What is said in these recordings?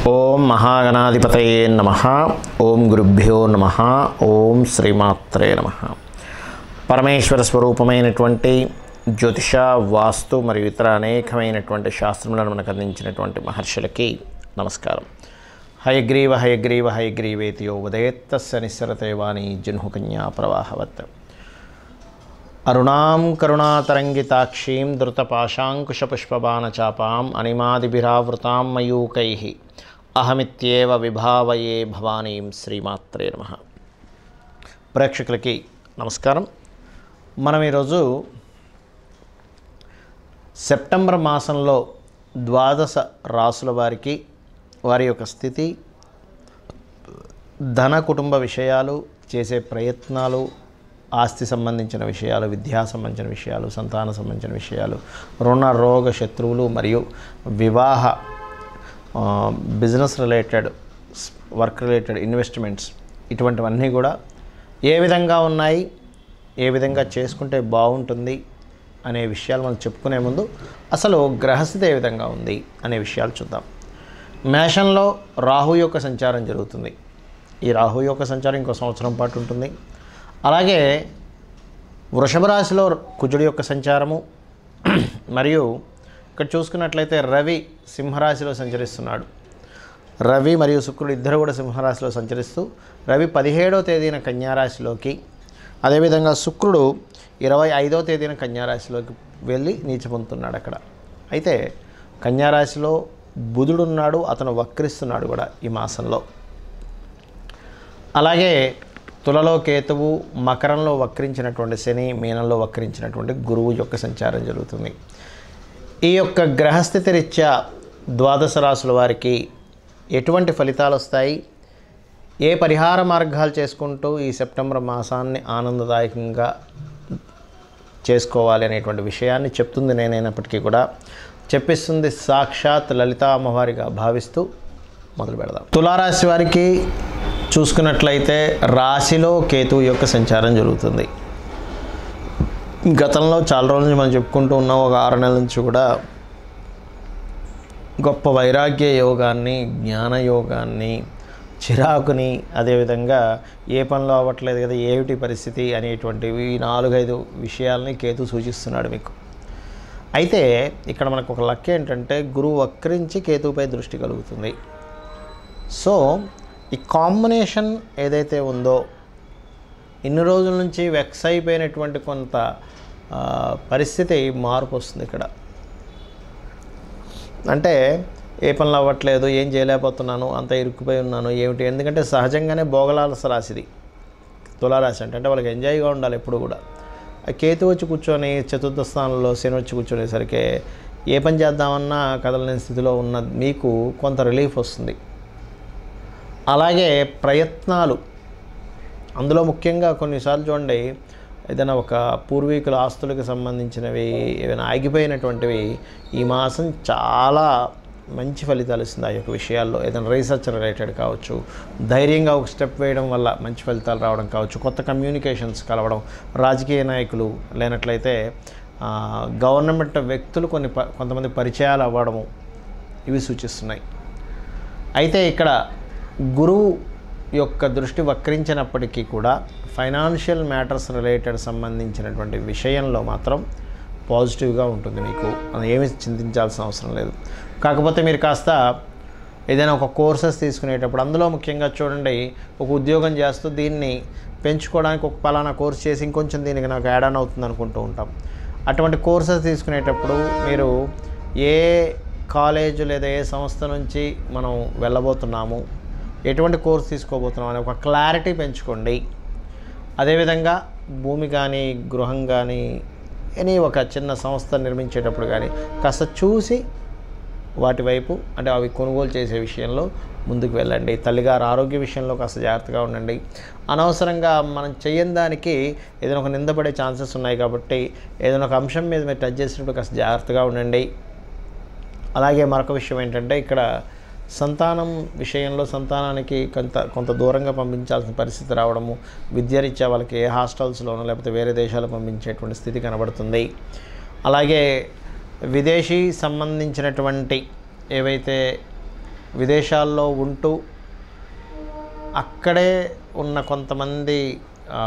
ఓం మహాగణాధిపతయే నమ ఓం గురుభ్యో నమ ఓం శ్రీమాత్రే నమ పరమేశ్వర స్వరూపమైనటువంటి జ్యోతిష వాస్తు మరియు ఇతర అనేకమైనటువంటి శాస్త్రములను మనకు అందించినటువంటి మహర్షులకి నమస్కారం హయగ్రీవ హయగ్రీవ హయగ్రీవేతియో ఉదయత్తస్య నిస్సరతే వాణి జన్హుకన్యా ప్రవాహవత్ అరుణాం కరుణాతరంగితాక్షీం ధృతపాశాంకుశపుష్పబాణచాపాం అనిమాదిభిరావృతాం మయూకై అహమిత్యేవ విభావయే భవానీం శ్రీమాత్రే నమ ప్రేక్షకులకి నమస్కారం మనం ఈరోజు సెప్టెంబర్ మాసంలో ద్వాదశ రాసుల వారికి వారి యొక్క స్థితి ధన కుటుంబ విషయాలు చేసే ప్రయత్నాలు ఆస్తి సంబంధించిన విషయాలు విద్యా సంబంధించిన విషయాలు సంతాన సంబంధించిన విషయాలు రుణ రోగ శత్రువులు మరియు వివాహ ఆ, బిజినెస్ రిలేటెడ్ స్- వర్క్ రిలేటెడ్ ఇన్వెస్ట్మెంట్స్ ఇటువంటివన్నీ కూడా ఏ విధంగా ఉన్నాయి ఏ విధంగా చేసుకుంటే బాగుంటుంది అనే విషయాలు మనం చెప్పుకునే ముందు అసలు గ్రహస్థితి ఏ విధంగా ఉంది అనే విషయాలు చూద్దాం మేషంలో రాహు యొక్క సంచారం జరుగుతుంది ఈ రాహు యొక్క సంచారం ఇంకో సంవత్సరం పాటు ఉంటుంది అలాగే వృషభ రాశిలో కుజుడి యొక్క సంచారము మరియు ఇక్కడ చూసుకున్నట్లయితే రవి సింహరాశిలో సంచరిస్తున్నాడు రవి మరియు శుక్రుడు ఇద్దరు కూడా సింహరాశిలో సంచరిస్తూ రవి పదిహేడవ తేదీన కన్యారాశిలోకి అదేవిధంగా శుక్రుడు ఇరవై ఐదవ తేదీన కన్యారాశిలోకి వెళ్ళి నీచ పొందుతున్నాడు అక్కడ అయితే కన్యారాశిలో బుధుడు ఉన్నాడు అతను వక్రిస్తున్నాడు కూడా ఈ మాసంలో అలాగే తులలో కేతువు మకరంలో వక్రించినటువంటి శని మీనంలో వక్రించినటువంటి గురువు యొక్క సంచారం జరుగుతుంది ఈ యొక్క గ్రహస్థితి రీత్యా ద్వాదశ రాసుల వారికి ఎటువంటి ఫలితాలు వస్తాయి ఏ పరిహార మార్గాలు చేసుకుంటూ ఈ సెప్టెంబర్ మాసాన్ని ఆనందదాయకంగా చేసుకోవాలి అనేటువంటి విషయాన్ని చెప్తుంది నేనైనప్పటికీ కూడా చెప్పిస్తుంది సాక్షాత్ లలితా అమ్మవారిగా భావిస్తూ మొదలు పెడదాం తులారాశి వారికి చూసుకున్నట్లయితే రాశిలో కేతువు యొక్క సంచారం జరుగుతుంది గతంలో చాలా రోజుల నుంచి మనం చెప్పుకుంటూ ఉన్నాం ఒక ఆరు నెలల నుంచి కూడా గొప్ప వైరాగ్య యోగాన్ని జ్ఞాన యోగాన్ని చిరాకుని అదేవిధంగా ఏ పనిలో అవ్వట్లేదు కదా ఏమిటి పరిస్థితి అనేటువంటివి ఈ నాలుగైదు విషయాల్ని కేతు సూచిస్తున్నాడు మీకు అయితే ఇక్కడ మనకు ఒక లక్ ఏంటంటే గురువు వక్రించి కేతువుపై దృష్టి కలుగుతుంది సో ఈ కాంబినేషన్ ఏదైతే ఉందో ఇన్ని రోజుల నుంచి వెక్స్ అయిపోయినటువంటి కొంత ఆ, పరిస్థితి మార్పు వస్తుంది ఇక్కడ అంటే ఏ పనులు అవ్వట్లేదు ఏం చేయలేకపోతున్నాను అంత ఇరుక్కుపోయి ఉన్నాను ఏమిటి ఎందుకంటే సహజంగానే భోగలాలస రాశిది తులారాశి అంటే అంటే వాళ్ళకి ఎంజాయ్గా ఉండాలి ఎప్పుడు కూడా ఆ కేతు వచ్చి కూర్చొని చతుర్థ స్థానంలో శని వచ్చి కూర్చొనేసరికి ఏ పని చేద్దామన్నా కదలలేని స్థితిలో ఉన్న మీకు కొంత రిలీఫ్ వస్తుంది అలాగే ప్రయత్నాలు అందులో ముఖ్యంగా కొన్నిసార్లు చూడండి ఏదైనా ఒక పూర్వీకుల ఆస్తులకు సంబంధించినవి ఏదైనా ఆగిపోయినటువంటివి ఈ మాసం చాలా మంచి ఫలితాలు ఇస్తుంది ఆ యొక్క విషయాల్లో ఏదైనా రీసెర్చ్ రిలేటెడ్ కావచ్చు ధైర్యంగా ఒక స్టెప్ వేయడం వల్ల మంచి ఫలితాలు రావడం కావచ్చు కొత్త కమ్యూనికేషన్స్ కలవడం రాజకీయ నాయకులు లేనట్లయితే ఆ, గవర్నమెంట్ వ్యక్తులు కొన్ని ప- కొంతమంది పరిచయాలు అవ్వడము ఇవి సూచిస్తున్నాయి అయితే ఇక్కడ గురువు యొక్క దృష్టి వక్రించినప్పటికీ కూడా ఫైనాన్షియల్ మ్యాటర్స్ రిలేటెడ్ సంబంధించినటువంటి విషయంలో మాత్రం పాజిటివ్గా ఉంటుంది మీకు అది ఏమీ చింతించాల్సిన అవసరం లేదు కాకపోతే మీరు కాస్త ఏదైనా ఒక కోర్సెస్ తీసుకునేటప్పుడు అందులో ముఖ్యంగా చూడండి ఒక ఉద్యోగం చేస్తూ దీన్ని పెంచుకోవడానికి ఒక పలానా కోర్స్ చేసి ఇంకొంచెం దీనికి నాకు యాడ్ ఆన్ అవుతుంది అనుకుంటూ ఉంటాం అటువంటి కోర్సెస్ తీసుకునేటప్పుడు మీరు ఏ కాలేజ్ లేదా ఏ సంస్థ నుంచి మనం వెళ్ళబోతున్నాము ఎటువంటి కోర్స్ తీసుకోబోతున్నాం అనే ఒక క్లారిటీ పెంచుకోండి అదేవిధంగా భూమి కానీ గృహం కానీ ఎనీ ఒక చిన్న సంస్థ నిర్మించేటప్పుడు కానీ కాస్త చూసి వాటి వైపు అంటే అవి కొనుగోలు చేసే విషయంలో ముందుకు వెళ్ళండి తల్లిగారు ఆరోగ్య విషయంలో కాస్త జాగ్రత్తగా ఉండండి అనవసరంగా మనం చేయని దానికి ఏదైనా ఒక నిందపడే ఛాన్సెస్ ఉన్నాయి కాబట్టి ఏదైనా ఒక అంశం మీద మీరు టచ్ చేసినప్పుడు కాస్త జాగ్రత్తగా ఉండండి అలాగే మరొక విషయం ఏంటంటే ఇక్కడ సంతానం విషయంలో సంతానానికి కొంత కొంత దూరంగా పంపించాల్సిన పరిస్థితి రావడము విద్యారీత్యా వాళ్ళకి ఏ హాస్టల్స్లోనో లేకపోతే వేరే దేశాలు పంపించేటువంటి స్థితి కనబడుతుంది అలాగే విదేశీ సంబంధించినటువంటి ఏవైతే విదేశాల్లో ఉంటూ అక్కడే ఉన్న కొంతమంది ఆ,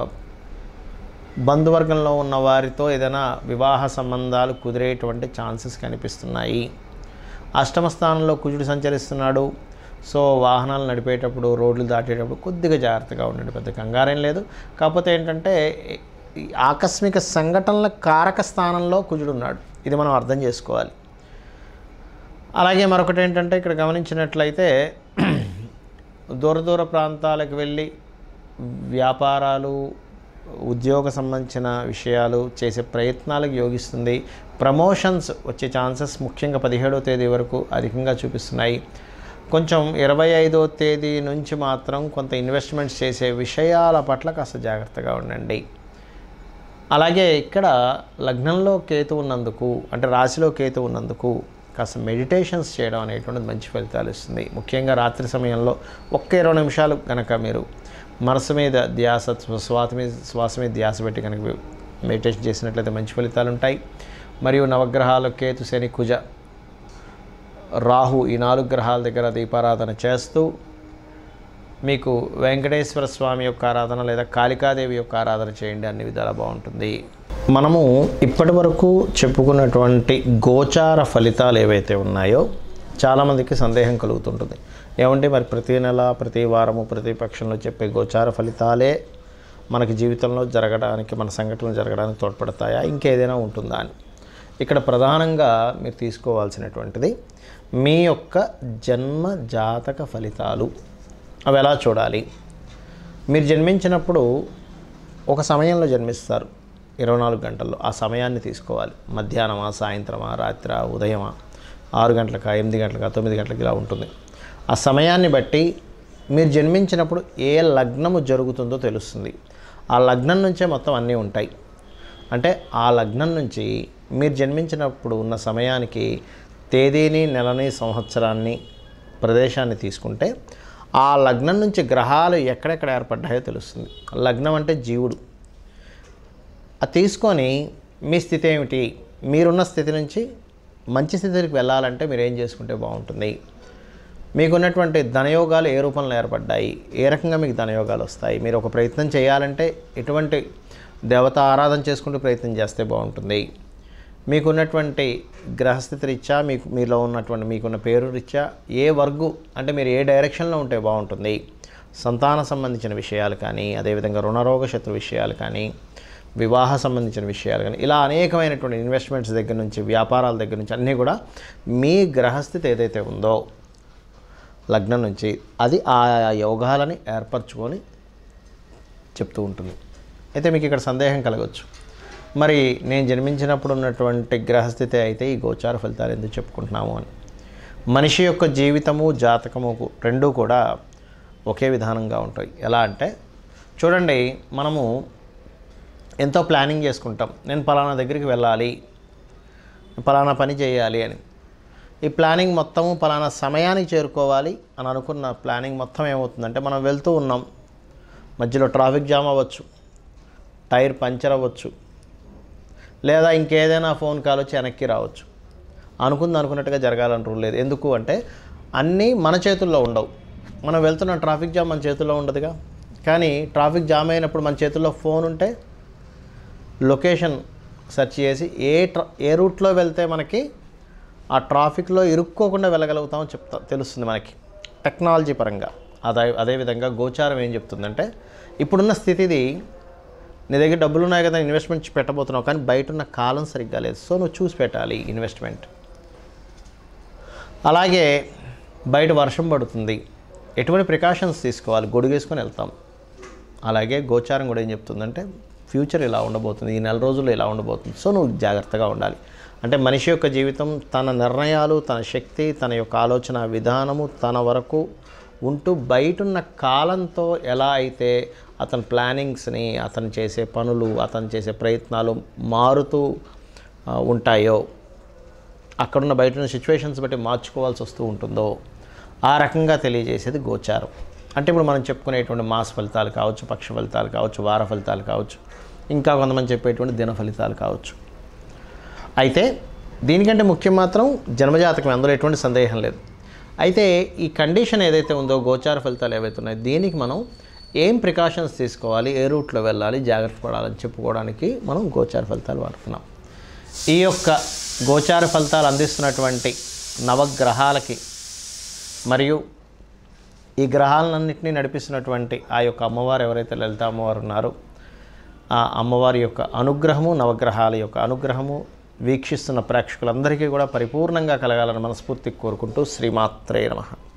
బంధువర్గంలో ఉన్న వారితో ఏదైనా వివాహ సంబంధాలు కుదిరేటువంటి ఛాన్సెస్ కనిపిస్తున్నాయి అష్టమ స్థానంలో కుజుడు సంచరిస్తున్నాడు సో వాహనాలు నడిపేటప్పుడు రోడ్లు దాటేటప్పుడు కొద్దిగా జాగ్రత్తగా ఉండండి పెద్ద కంగారేం లేదు కాకపోతే ఏంటంటే ఈ ఆకస్మిక సంఘటనల కారక స్థానంలో కుజుడు ఉన్నాడు ఇది మనం అర్థం చేసుకోవాలి అలాగే మరొకటి ఏంటంటే ఇక్కడ గమనించినట్లయితే దూర దూర ప్రాంతాలకు వెళ్ళి వ్యాపారాలు ఉద్యోగ సంబంధించిన విషయాలు చేసే ప్రయత్నాలకు యోగిస్తుంది ప్రమోషన్స్ వచ్చే ఛాన్సెస్ ముఖ్యంగా పదిహేడవ తేదీ వరకు అధికంగా చూపిస్తున్నాయి కొంచెం ఇరవై ఐదో తేదీ నుంచి మాత్రం కొంత ఇన్వెస్ట్మెంట్స్ చేసే విషయాల పట్ల కాస్త జాగ్రత్తగా ఉండండి అలాగే ఇక్కడ లగ్నంలో కేతు ఉన్నందుకు అంటే రాశిలో కేతు ఉన్నందుకు కాస్త మెడిటేషన్స్ చేయడం అనేటువంటిది మంచి ఫలితాలు ఇస్తుంది ముఖ్యంగా రాత్రి సమయంలో ఒక్క ఇరవై నిమిషాలు కనుక మీరు మనసు మీద ధ్యాస శ్వాస మీద శ్వాస మీద ధ్యాస పెట్టి కనుక మెడిటేషన్ చేసినట్లయితే మంచి ఫలితాలు ఉంటాయి మరియు నవగ్రహాలు కేతు శని కుజ రాహు ఈ నాలుగు గ్రహాల దగ్గర దీపారాధన చేస్తూ మీకు వెంకటేశ్వర స్వామి యొక్క ఆరాధన లేదా కాళికాదేవి యొక్క ఆరాధన చేయండి అన్ని విధాలా బాగుంటుంది మనము ఇప్పటి వరకు చెప్పుకున్నటువంటి గోచార ఫలితాలు ఏవైతే ఉన్నాయో చాలామందికి సందేహం కలుగుతుంటుంది ఏమంటే మరి ప్రతి నెల ప్రతి వారము ప్రతి పక్షంలో చెప్పే గోచార ఫలితాలే మనకి జీవితంలో జరగడానికి మన సంఘటనలు జరగడానికి తోడ్పడతాయా ఇంకేదైనా ఉంటుందా అని ఇక్కడ ప్రధానంగా మీరు తీసుకోవాల్సినటువంటిది మీ యొక్క జన్మ జాతక ఫలితాలు అవి ఎలా చూడాలి మీరు జన్మించినప్పుడు ఒక సమయంలో జన్మిస్తారు ఇరవై నాలుగు గంటల్లో ఆ సమయాన్ని తీసుకోవాలి మధ్యాహ్నమా సాయంత్రమా రాత్రా ఉదయమా ఆరు గంటలకా ఎనిమిది గంటలకా తొమ్మిది గంటలకి ఇలా ఉంటుంది ఆ సమయాన్ని బట్టి మీరు జన్మించినప్పుడు ఏ లగ్నము జరుగుతుందో తెలుస్తుంది ఆ లగ్నం నుంచే మొత్తం అన్నీ ఉంటాయి అంటే ఆ లగ్నం నుంచి మీరు జన్మించినప్పుడు ఉన్న సమయానికి తేదీని నెలని సంవత్సరాన్ని ప్రదేశాన్ని తీసుకుంటే ఆ లగ్నం నుంచి గ్రహాలు ఎక్కడెక్కడ ఏర్పడ్డాయో తెలుస్తుంది లగ్నం అంటే జీవుడు అది తీసుకొని మీ స్థితి ఏమిటి మీరున్న స్థితి నుంచి మంచి స్థితికి వెళ్ళాలంటే మీరు ఏం చేసుకుంటే బాగుంటుంది మీకున్నటువంటి ధనయోగాలు ఏ రూపంలో ఏర్పడ్డాయి ఏ రకంగా మీకు ధనయోగాలు వస్తాయి మీరు ఒక ప్రయత్నం చేయాలంటే ఎటువంటి దేవత ఆరాధన చేసుకుంటూ ప్రయత్నం చేస్తే బాగుంటుంది మీకున్నటువంటి గ్రహస్థితి రీత్యా మీకు మీలో ఉన్నటువంటి మీకున్న పేరు రీత్యా ఏ వర్గు అంటే మీరు ఏ డైరెక్షన్లో ఉంటే బాగుంటుంది సంతాన సంబంధించిన విషయాలు కానీ అదేవిధంగా రుణరోగ శత్రు విషయాలు కానీ వివాహ సంబంధించిన విషయాలు కానీ ఇలా అనేకమైనటువంటి ఇన్వెస్ట్మెంట్స్ దగ్గర నుంచి వ్యాపారాల దగ్గర నుంచి అన్నీ కూడా మీ గ్రహస్థితి ఏదైతే ఉందో లగ్నం నుంచి అది ఆ యోగాలని ఏర్పరచుకొని చెప్తూ ఉంటుంది అయితే మీకు ఇక్కడ సందేహం కలగవచ్చు మరి నేను జన్మించినప్పుడు ఉన్నటువంటి గ్రహస్థితి అయితే ఈ గోచార ఫలితాలు ఎందుకు చెప్పుకుంటున్నాము అని మనిషి యొక్క జీవితము జాతకము రెండూ కూడా ఒకే విధానంగా ఉంటాయి ఎలా అంటే చూడండి మనము ఎంతో ప్లానింగ్ చేసుకుంటాం నేను పలానా దగ్గరికి వెళ్ళాలి పలానా పని చేయాలి అని ఈ ప్లానింగ్ మొత్తము పలానా సమయానికి చేరుకోవాలి అని అనుకున్న ప్లానింగ్ మొత్తం ఏమవుతుందంటే మనం వెళ్తూ ఉన్నాం మధ్యలో ట్రాఫిక్ జామ్ అవ్వచ్చు టైర్ పంచర్ అవ్వచ్చు లేదా ఇంకేదైనా ఫోన్ కాల్ వచ్చి వెనక్కి రావచ్చు అనుకుంది అనుకున్నట్టుగా జరగాలని రూల్ లేదు ఎందుకు అంటే అన్నీ మన చేతుల్లో ఉండవు మనం వెళ్తున్న ట్రాఫిక్ జామ్ మన చేతుల్లో ఉండదుగా కానీ ట్రాఫిక్ జామ్ అయినప్పుడు మన చేతుల్లో ఫోన్ ఉంటే లొకేషన్ సెర్చ్ చేసి ఏ ట్ర ఏ రూట్లో వెళ్తే మనకి ఆ ట్రాఫిక్లో ఇరుక్కోకుండా వెళ్ళగలుగుతామో చెప్తా తెలుస్తుంది మనకి టెక్నాలజీ పరంగా అదే అదేవిధంగా గోచారం ఏం చెప్తుందంటే ఇప్పుడున్న స్థితిది నీ దగ్గర డబ్బులు ఉన్నాయి కదా ఇన్వెస్ట్మెంట్ పెట్టబోతున్నావు కానీ బయట ఉన్న కాలం సరిగ్గా లేదు సో నువ్వు చూసి పెట్టాలి ఇన్వెస్ట్మెంట్ అలాగే బయట వర్షం పడుతుంది ఎటువంటి ప్రికాషన్స్ తీసుకోవాలి గొడుగేసుకొని వెళ్తాం అలాగే గోచారం కూడా ఏం చెప్తుందంటే ఫ్యూచర్ ఇలా ఉండబోతుంది ఈ నెల రోజుల్లో ఇలా ఉండబోతుంది సో నువ్వు జాగ్రత్తగా ఉండాలి అంటే మనిషి యొక్క జీవితం తన నిర్ణయాలు తన శక్తి తన యొక్క ఆలోచన విధానము తన వరకు ఉంటూ బయటున్న కాలంతో ఎలా అయితే అతని ప్లానింగ్స్ని అతను చేసే పనులు అతను చేసే ప్రయత్నాలు మారుతూ ఆ, ఉంటాయో అక్కడున్న బయట ఉన్న సిచ్యువేషన్స్ బట్టి మార్చుకోవాల్సి వస్తూ ఉంటుందో ఆ రకంగా తెలియజేసేది గోచారం అంటే ఇప్పుడు మనం చెప్పుకునేటువంటి మాస ఫలితాలు కావచ్చు పక్ష ఫలితాలు కావచ్చు వార ఫలితాలు కావచ్చు ఇంకా కొంతమంది చెప్పేటువంటి దిన ఫలితాలు కావచ్చు అయితే దీనికంటే ముఖ్యం మాత్రం జన్మజాతకం అందులో ఎటువంటి సందేహం లేదు అయితే ఈ కండిషన్ ఏదైతే ఉందో గోచార ఫలితాలు ఏవైతే ఉన్నాయో దీనికి మనం ఏం ప్రికాషన్స్ తీసుకోవాలి ఏ రూట్లో వెళ్ళాలి జాగ్రత్త పడాలని చెప్పుకోవడానికి మనం గోచార ఫలితాలు వాడుతున్నాం ఈ యొక్క గోచార ఫలితాలు అందిస్తున్నటువంటి నవగ్రహాలకి మరియు ఈ గ్రహాలన్నింటినీ నడిపిస్తున్నటువంటి ఆ యొక్క అమ్మవారు ఎవరైతే లలిత అమ్మవారు ఉన్నారో ఆ అమ్మవారి యొక్క అనుగ్రహము నవగ్రహాల యొక్క అనుగ్రహము వీక్షిస్తున్న ప్రేక్షకులందరికీ కూడా పరిపూర్ణంగా కలగాలని మనస్ఫూర్తిగా కోరుకుంటూ శ్రీమాత్రే నమః